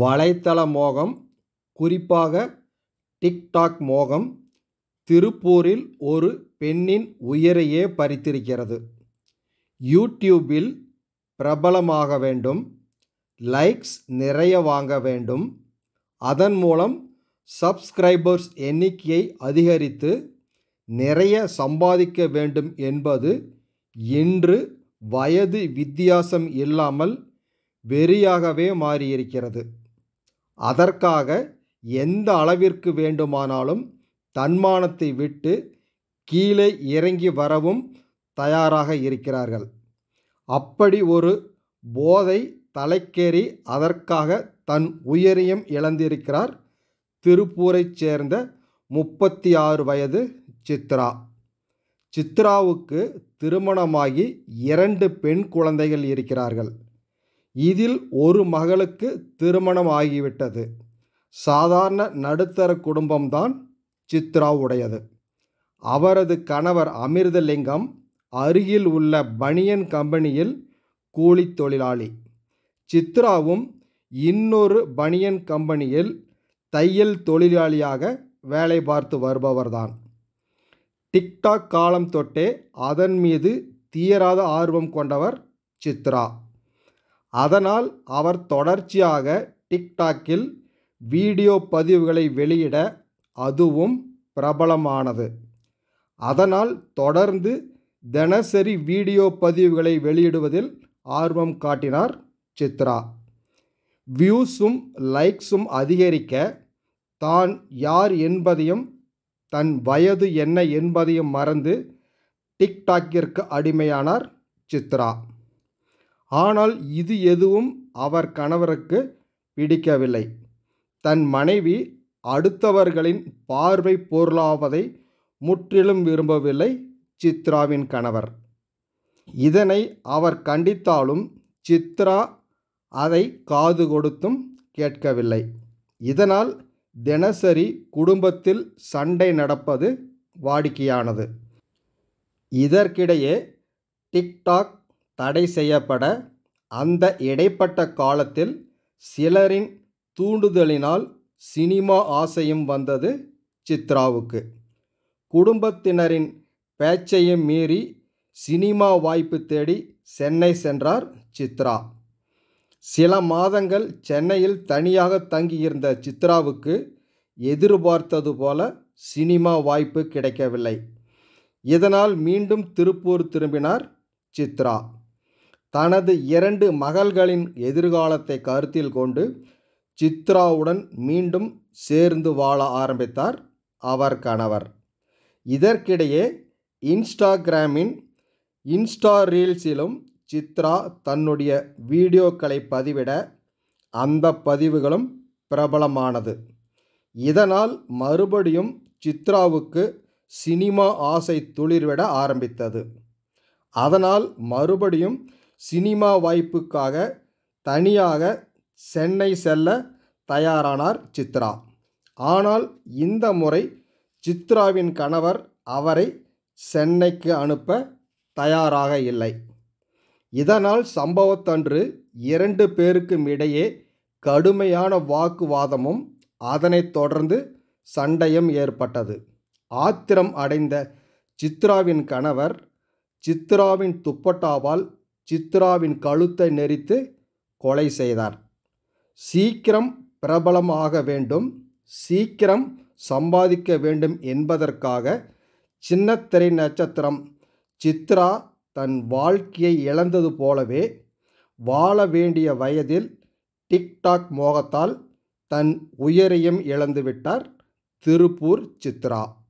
வலைத்தள மோகம் குறிப்பாக டிக்டாக் மோகம் திருப்பூரில் ஒரு பெண்ணின் உயிரையே பறித்திருக்கிறது யூடியூபில் பிரபலமாக வேண்டும் லைக்ஸ் நிறைய வாங்க வேண்டும் அதன் மூலம் சப்ஸ்கிரைபர்ஸ் எண்ணிக்கையை அதிகரித்து நிறைய சம்பாதிக்க வேண்டும் என்பது இன்று வயது வித்தியாசம் இல்லாமல் வெறியாகவே மாறியிருக்கிறது அதற்காக எந்த அளவிற்கு வேண்டுமானாலும் தன்மானத்தை விட்டு கீழே இறங்கி வரவும் தயாராக இருக்கிறார்கள் அப்படி ஒரு போதை தலைக்கேறி அதற்காக தன் உயிரையும் இழந்திருக்கிறார் திருப்பூரைச் சேர்ந்த முப்பத்தி ஆறு வயது சித்ரா சித்ராவுக்கு திருமணமாகி இரண்டு பெண் குழந்தைகள் இருக்கிறார்கள் இதில் ஒரு மகளுக்கு திருமணம் ஆகிவிட்டது சாதாரண நடுத்தர குடும்பம்தான் சித்ராவுடையது அவரது கணவர் அமிர்தலிங்கம் அருகில் உள்ள பனியன் கம்பெனியில் கூலி தொழிலாளி சித்ராவும் இன்னொரு பனியன் கம்பெனியில் தையல் தொழிலாளியாக வேலை பார்த்து வருபவர்தான் டிக்டாக் காலம் தொட்டே அதன் மீது தீராத ஆர்வம் கொண்டவர் சித்ரா அதனால் அவர் தொடர்ச்சியாக டிக்டாக்கில் வீடியோ பதிவுகளை வெளியிட அதுவும் பிரபலமானது அதனால் தொடர்ந்து தினசரி வீடியோ பதிவுகளை வெளியிடுவதில் ஆர்வம் காட்டினார் சித்ரா வியூஸும் லைக்ஸும் அதிகரிக்க தான் யார் என்பதையும் தன் வயது என்ன என்பதையும் மறந்து டிக்டாக்கிற்கு அடிமையானார் சித்ரா ஆனால் இது எதுவும் அவர் கணவருக்கு பிடிக்கவில்லை தன் மனைவி அடுத்தவர்களின் பார்வை பொருளாவதை முற்றிலும் விரும்பவில்லை சித்ராவின் கணவர் இதனை அவர் கண்டித்தாலும் சித்ரா அதை காது கொடுத்தும் கேட்கவில்லை இதனால் தினசரி குடும்பத்தில் சண்டை நடப்பது வாடிக்கையானது இதற்கிடையே டிக்டாக் தடை செய்யப்பட அந்த இடைப்பட்ட காலத்தில் சிலரின் தூண்டுதலினால் சினிமா ஆசையும் வந்தது சித்ராவுக்கு குடும்பத்தினரின் பேச்சையும் மீறி சினிமா வாய்ப்பு தேடி சென்னை சென்றார் சித்ரா சில மாதங்கள் சென்னையில் தனியாக தங்கியிருந்த சித்ராவுக்கு எதிர்பார்த்தது போல சினிமா வாய்ப்பு கிடைக்கவில்லை இதனால் மீண்டும் திருப்பூர் திரும்பினார் சித்ரா தனது இரண்டு மகள்களின் எதிர்காலத்தை கருத்தில் கொண்டு சித்ராவுடன் மீண்டும் சேர்ந்து வாழ ஆரம்பித்தார் அவர் கணவர் இதற்கிடையே இன்ஸ்டாகிராமின் இன்ஸ்டா ரீல்ஸிலும் சித்ரா தன்னுடைய வீடியோக்களை பதிவிட அந்த பதிவுகளும் பிரபலமானது இதனால் மறுபடியும் சித்ராவுக்கு சினிமா ஆசை துளிர்விட ஆரம்பித்தது அதனால் மறுபடியும் சினிமா வாய்ப்புக்காக தனியாக சென்னை செல்ல தயாரானார் சித்ரா ஆனால் இந்த முறை சித்ராவின் கணவர் அவரை சென்னைக்கு அனுப்ப தயாராக இல்லை இதனால் சம்பவத்தன்று இரண்டு பேருக்கும் இடையே கடுமையான வாக்குவாதமும் அதனைத் தொடர்ந்து சண்டையும் ஏற்பட்டது ஆத்திரம் அடைந்த சித்ராவின் கணவர் சித்ராவின் துப்பட்டாவால் சித்ராவின் கழுத்தை நெரித்து கொலை செய்தார் சீக்கிரம் பிரபலமாக வேண்டும் சீக்கிரம் சம்பாதிக்க வேண்டும் என்பதற்காக சின்னத்திரை நட்சத்திரம் சித்ரா தன் வாழ்க்கையை இழந்தது போலவே வாழ வேண்டிய வயதில் டிக்டாக் மோகத்தால் தன் உயிரையும் இழந்துவிட்டார் திருப்பூர் சித்ரா